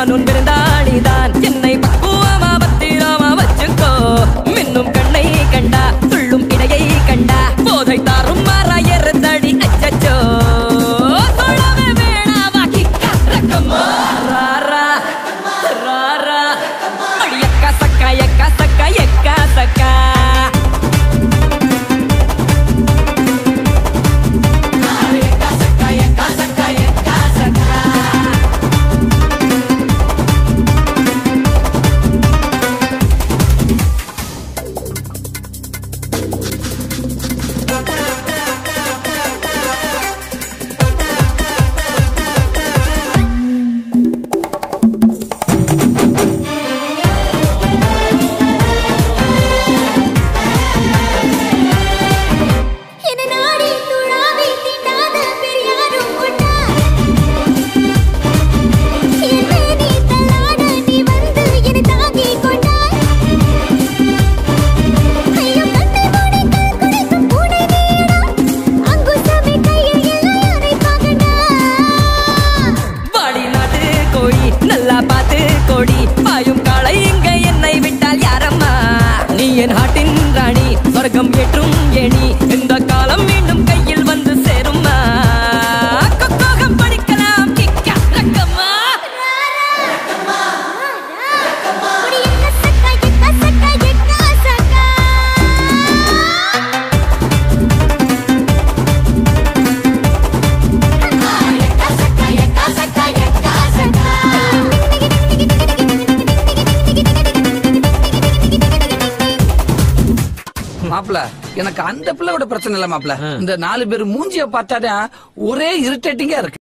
நான் உன் விருந்தாளிதான் என்னை பக்குவமா பத்திரமா வச்சுக்கோ மின்னும் கண்ணை கண்டா துள்ளும் இடையை கண்டா போதை தாரும் மறையறுத்தடி அச்சச்சோ தொழவே வேணாவா கிக்கா ரக்கம்மா ராரா ராரா அடி எக்கா சக்கா எக்கா சக்கா எக்கா சக்கா என நாடி துழாவை தீண்டாத பெரியாரும் உண்டா என்னை நீ தள்ளாட நீ வந்து என்னை தாங்கிக் கொண்டாய் ஐயோ கண்ணை மூடி கண் குடைக்கும் பூனை நீடா அங்குசமே கையில் எல்லாம் அரைப்பாகண்டா வாடி நாட்டு கோழி நல்லா பார்த்து கோடி பாயும் காளை இங்க என்னை விட்டால் யாரம்மா நீ என் ஹாட்டின் ராணி சொர்க்கம் ஏற்றும் ஏணி இந்த காலம் மீண்டும் கையில் வந்து சேரும்மா கொக்கோகம் படிக்கலாம் கிக்கா ரக்கம்மா ஒரு எக்க சக்கா எக்க சக்கா எக்கா சக்கா மாப்ள எனக்கு அந்த பிள்ளையோட பிரச்சனை இல்ல மாப்ள இந்த நாலு பேர் மூஞ்சிய பார்த்தாதான் ஒரே இரிட்டேட்டிங்கா இருக்கு